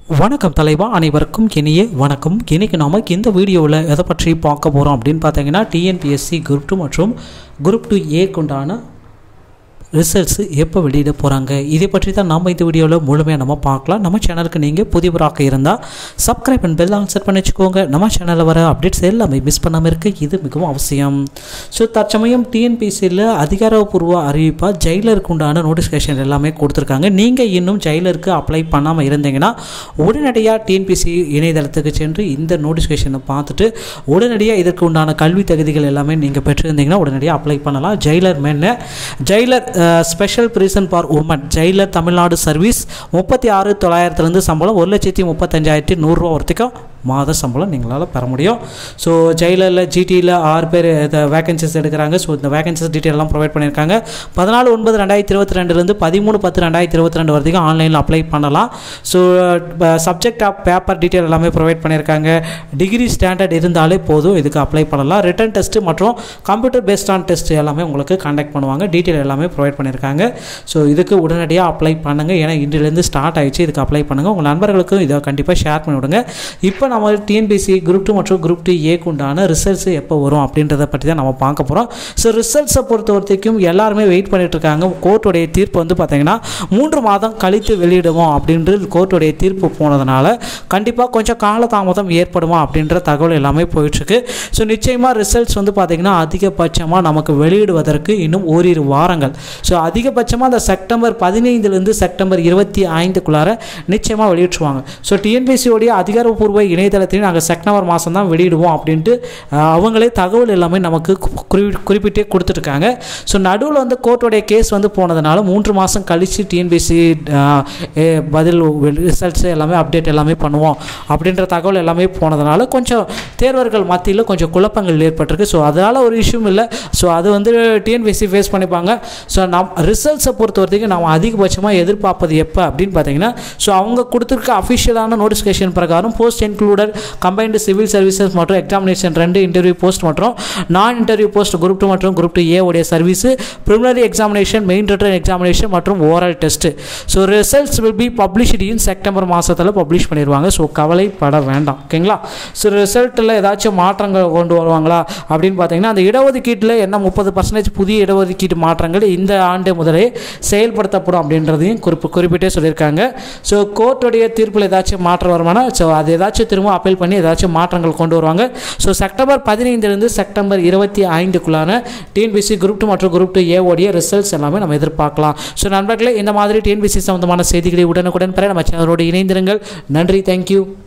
வணக்கம் தலைவா அனைவருக்கும் இனிய வணக்கம் இன்னைக்கு நாம இந்த வீடியோவில் எதை பற்றி பார்க்க போகிறோம் அப்படின்னு பார்த்தீங்கன்னா டிஎன்பிஎஸ்சி குரூப் டூ மற்றும் குரூப் டூ ஏக்குண்டான ரிசல்ட்ஸு எப்போ வெளியிட போகிறாங்க இதை பற்றி தான் நம்ம இந்த வீடியோவில் முழுமையாக நம்ம பார்க்கலாம் நம்ம சேனலுக்கு நீங்கள் புதியவராக இருந்தால் subscribe and bell on set பண்ணி வச்சுக்கோங்க நம்ம சேனலில் வர அப்டேட்ஸ் எல்லாமே மிஸ் பண்ணாமல் இருக்க இது மிகவும் அவசியம் ஸோ தற்சமயம் டிஎன்பிசியில் அதிகாரப்பூர்வ அறிவிப்பாக ஜெயிலருக்கு உண்டான நோட்டிஃபிகேஷன் எல்லாமே கொடுத்துருக்காங்க நீங்கள் இன்னும் ஜெயிலருக்கு அப்ளை பண்ணாமல் இருந்தீங்கன்னா உடனடியாக டிஎன்பிசி இணையதளத்துக்கு சென்று இந்த நோட்டிஃபிகேஷனை பார்த்துட்டு உடனடியாக இதற்கு உண்டான கல்வி தகுதிகள் எல்லாமே நீங்கள் பெற்றிருந்தீங்கன்னா உடனடியாக அப்ளை பண்ணலாம் jailor men jailor special prison for women jailor Tamil Nadu service முப்பத்தி ஆறு தொள்ளாயிரத்துலேருந்து சம்பளம் ஒரு லட்சத்தி முப்பத்தஞ்சாயிரத்தி நூறுரூவா வரைக்கும் மாத சம்பளம் நீங்களால் பெற முடியும் ஸோ ஜெயிலரில் ஜிடியில் ஆறு பேர் இந்த வேகன்சிஸ் எடுக்கிறாங்க ஸோ இந்த வேகன்சிஸ் டீட்டெயில் எல்லாம் ப்ரொவைட் பண்ணியிருக்காங்க பதினாலு ஒன்பது ரெண்டாயிரத்தி இருபத்தி ரெண்டுலேருந்து பதிமூணு பத்து ரெண்டாயிரத்தி இருபத்தி ரெண்டு வரைக்கும் ஆன்லைனில் அப்ளை பண்ணலாம் so subject of paper detail எல்லாமே ப்ரொவைட் பண்ணியிருக்காங்க டிகிரி ஸ்டாண்டர்ட் இருந்தாலே போதும் இதுக்கு அப்ளை பண்ணலாம் ரிட்டன் டெஸ்ட்டு மற்றும் கம்ப்யூட்டர் பேஸ்ட் ஆன் டெஸ்ட் எல்லாமே உங்களுக்கு கண்டக்ட் பண்ணுவாங்க டீட்டெயில் எல்லாமே ப்ரொவைட் பண்ணியிருக்காங்க ஸோ இதுக்கு உடனடியாக அப்ளை பண்ணுங்கள் ஏன்னா இன்றிலேருந்து ஸ்டார்ட் ஆயிடுச்சு இதுக்கு அப்ளை பண்ணுங்கள் உங்கள் நண்பர்களுக்கும் இதை கண்டிப்பாக ஷேர் பண்ணி விடுங்க இப்போ நம்ம டிஎன்பிசி குரூப் டூ மற்றும் குரூப் டூ ஏக்கு உண்டான ரிசல்ட்ஸ் எப்போ வரும் அப்படின்றத பற்றி தான் நம்ம பார்க்க போகிறோம் ஸோ ரிசல்ட்ஸை பொறுத்த வரைக்கும் எல்லாருமே வெயிட் பண்ணிட்டு இருக்காங்க கோர்ட்டுடைய தீர்ப்பு வந்து பார்த்தீங்கன்னா மூன்று மாதம் கழித்து வெளியிடுவோம் அப்படின்றது கோர்ட்டுடைய தீர்ப்பு போனதுனால கண்டிப்பாக கொஞ்சம் காலதாமதம் ஏற்படுமா அப்படின்ற தகவல் எல்லாமே போயிட்டுருக்கு ஸோ நிச்சயமாக ரிசல்ட்ஸ் வந்து பார்த்திங்கன்னா அதிகபட்சமாக நமக்கு வெளியிடுவதற்கு இன்னும் ஓரிரு வாரங்கள் ஸோ அதிகபட்சமாக அந்த செப்டம்பர் பதினைந்துலேருந்து செப்டம்பர் இருபத்தி ஐந்துக்குள்ளார நிச்சயமாக வெளியிட்டுருவாங்க ஸோ டிஎன்பிசியோடைய அதிகாரப்பூர்வ இணையதளத்தையும் நாங்கள் செப்டம்பர் மாதம் தான் வெளியிடுவோம் அப்படின்ட்டு அஹ், அவங்களே தகவல் எல்லாமே நமக்கு கு- குறி குறிப்பிட்டே கொடுத்துருக்காங்க ஸோ நடுவில் வந்து கோர்ட்டோடைய கேஸ் வந்து போனதுனால மூன்று மாதம் கழித்து டிஎன்பிசி பதில் ரிசல்ட்ஸ் எல்லாமே அப்டேட் எல்லாமே பண்ணுவோம் அப்படின்ற தகவல் எல்லாமே போனதுனால கொஞ்சம் தேர்வர்கள் மத்தியில் கொஞ்சம் குழப்பங்கள் ஏற்பட்டிருக்கு ஸோ அதனால் ஒரு இஷ்யூம் இல்லை ஸோ அது வந்து டிஎன்பிஎஸ்சி ஃபேஸ் பண்ணிப்பாங்க ஸோ நம் ரிசல்ட்ஸை பொறுத்த வரைக்கும் நம்ம அதிகபட்சமாக எதிர்பார்ப்பது எப்போ அப்படின்னு பார்த்தீங்கன்னா ஸோ அவங்க கொடுத்துருக்க அஃபிஷியலான நோட்டிஃபிகேஷன் பிரகாரம் post included combined civil services மற்றும் எக்ஸாமினேஷன் ரெண்டு இன்டர்வியூ போஸ்ட் மற்றும் non interview post group two மற்றும் குரூப் டூ ஏ உடைய service preliminary examination main written examination மற்றும் oral test so results will be published in September மாதத்தில் publish பண்ணிடுவாங்க so கவலைப்பட வேண்டாம் ஓகேங்களா ஸோ ரிசல்ட்டில் ஏதாச்சும் மாற்றங்கள் கொண்டு வருவாங்களா அப்படின்னு பார்த்தீங்கன்னா அந்த இடஒதுக்கீட்டில் என்ன முப்பது பர்சன்டேஜ் புதிய இடஒதுக்கீட்டு மாற்றங்கள் இந்த ஆண்டு முதலே செயல்படுத்தப்படும் அப்படின்றதையும் குறிப்பு குறிப்பிட்டே சொல்லியிருக்காங்க ஸோ கோர்ட்டுடைய தீர்ப்பில் ஏதாச்சும் மாற்றம் வருமானா ஸோ அது ஏதாச்சும் திரும்ப அப்பீல் பண்ணி ஏதாச்சும் மாற்றங்கள் கொண்டு வருவாங்க ஸோ செப்டம்பர் பதினைந்திலிருந்து செப்டம்பர் இருபத்தி ஐந்துக்குள்ளான டிஎன்பிசி குரூப் டூ மற்றும் குரூப் டூ ஏவோடைய ரிசல்ட்ஸ் எல்லாமே நம்ம எதிர்பார்க்கலாம் ஸோ நண்பர்களே இந்த மாதிரி டிஎன்பிசி சம்பந்தமான செய்திகளை உடனுக்குடன் பெற நம்ம சேனலோடு இணைந்திருங்கள் நன்றி தேங்க்யூ